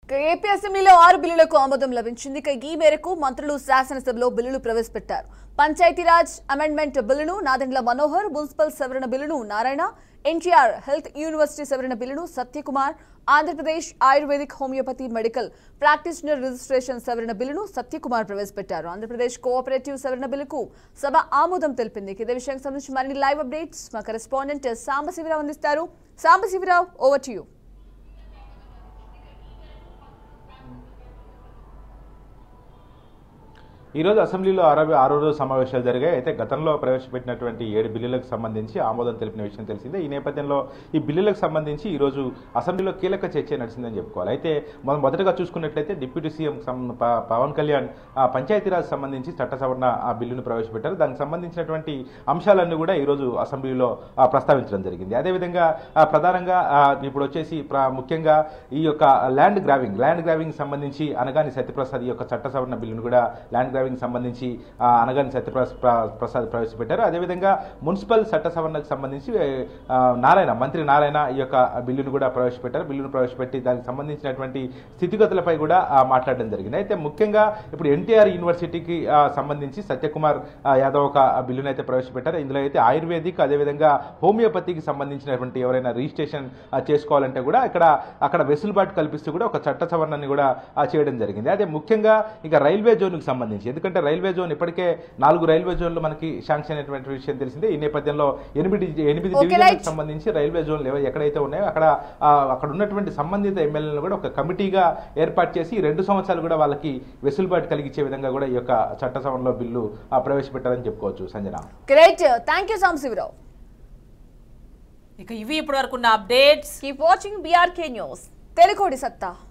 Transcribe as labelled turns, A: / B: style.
A: ఇక ఏపీ అసెంబ్లీలో ఆరు బిల్లులకు ఆమోదం లభించింది ఇక ఈ మేరకు మంత్రులు శాసనసభలో బిల్లులు ప్రవేశపెట్టారు పంచాయతీరాజ్ అమెండ్మెంట్ బిల్లును నాదెండ్ల మనోహర్ మున్సిపల్ సవరణ బిల్లును నారాయణ ఎన్టీఆర్ హెల్త్ యూనివర్సిటీ సవరణ బిల్లును Satya Kumar Andhra Pradesh ayurvedic homeopathy medical practitioner registration సవరణ బిల్లును సత్యకుమార్ ప్రవేశపెట్టారు ఆంధ్రప్రదేశ్ కోఆపరేటివ్ సవరణ బిల్లుకు సభ ఆమోదం తెలిపింది ఇదే విషయానికి సంబంధించి మరిన్ని లైవ్ అప్డేట్స్ మా కరెస్పాండెంట్ సాంబశివరావు అందిస్తారు సాంబశివరావు ఓవర్ టు యూ
B: ఈరోజు అసెంబ్లీలో అరవై ఆరో రోజు సమావేశాలు జరిగాయి అయితే గతంలో ప్రవేశపెట్టినటువంటి ఏడు బిల్లులకు సంబంధించి ఆమోదం తెలిపిన విషయం తెలిసిందే ఈ నేపథ్యంలో ఈ బిల్లులకు సంబంధించి ఈరోజు అసెంబ్లీలో కీలక చర్చ నడిచిందని చెప్పుకోవాలి అయితే మనం మొదటగా చూసుకున్నట్లయితే డిప్యూటీ సీఎం సం- ప- పవన్ కళ్యాణ్ ఆ పంచాయతీరాజ్ సంబంధించి చట్ట సవరణ ఆ బిల్లును ప్రవేశపెట్టారు దానికి సంబంధించినటువంటి అంశాలన్నీ కూడా ఈరోజు అసెంబ్లీలో ఆ, ప్రస్తావించడం జరిగింది అదేవిధంగా ఆ, ప్రధానంగా ఆ, ఇప్పుడు వచ్చేసి ప్ర- ముఖ్యంగా ఈ యొక్క ల్యాండ్ గ్రావింగ్ ల్యాండ్ గ్రావింగ్ సంబంధించి అనగాని సత్యప్రసాద్ ఈ యొక్క చట్ట సవరణ బిల్లును కూడా ల్యాండ్ గ్రావింగ్ సంబంధించి ఆ, అనగాని సత్యప్రసాద్ ప్ర- ప్రసాద్ ప్రవేశపెట్టారు అదేవిధంగా మున్సిపల్ చట్ట సవరణకు సంబంధించి ఆ, నారాయణ మంత్రి నారాయణ ఈ యొక్క బిల్లును కూడా ప్రవేశపెట్టారు బిల్లును ప్రవేశపెట్టి దానికి సంబంధించినటువంటి స్థితిగతులపై కూడా ఆ, మాట్లాడడం జరిగింది అయితే ముఖ్యంగా ఇప్పుడు ఎన్టీఆర్ యూనివర్సిటీకి ఆ, సంబంధించి సత్యకుమార్ ఆ, యాదవ్ ఒక బిల్లును అయితే ప్రవేశపెట్టారు ఇందులో అయితే ఆయుర్వేదిక్ అదేవిధంగా హోమియోపతికి సంబంధించినటువంటి ఎవరైనా రిజిస్ట్రేషన్ ఆ, చేసుకోవాలంటే కూడా ఇక్కడ అక్కడ వెసులుబాటు కల్పిస్తూ కూడా ఒక చట్ట సవరణని కూడా ఆ, చేయడం జరిగింది అదే ముఖ్యంగా ఇక రైల్వే జోన్కి సంబంధించి ఎందుకంటే రైల్వే జోన్ ఇప్పటికే నాలుగు రైల్వే జోన్లు మనకి శాంక్షన్ అయినటువంటి విషయం తెలిసిందే ఈ నేపథ్యంలో ఎనిమిది ఎనిమిది
A: Okay,
B: డివిజన్లకు
A: right.
B: సంబంధించి రైల్వే జోన్లు ఏవై- ఎక్కడైతే ఉన్నాయో అక్కడ ఆ, అక్కడ ఉన్నటువంటి సంబంధిత ఎమ్మెల్యేలను కూడా ఒక కమిటీగా ఏర్పాటు చేసి ఈ రెండు సంవత్సరాలు కూడా వాళ్ళకి వెసులుబాటు కలిగించే విధంగా కూడా ఈ యొక్క చట్ట సవరణలో బిల్లు ఆ, ప్రవేశపెట్టారని చెప్పుకోవచ్చు Sanjana
A: great thank you Sambasivarao
C: ఇక ఇవి ఇప్పటి వరకు ఉన్న updates
A: keep watching BRK news తెలుకోడి సత్తా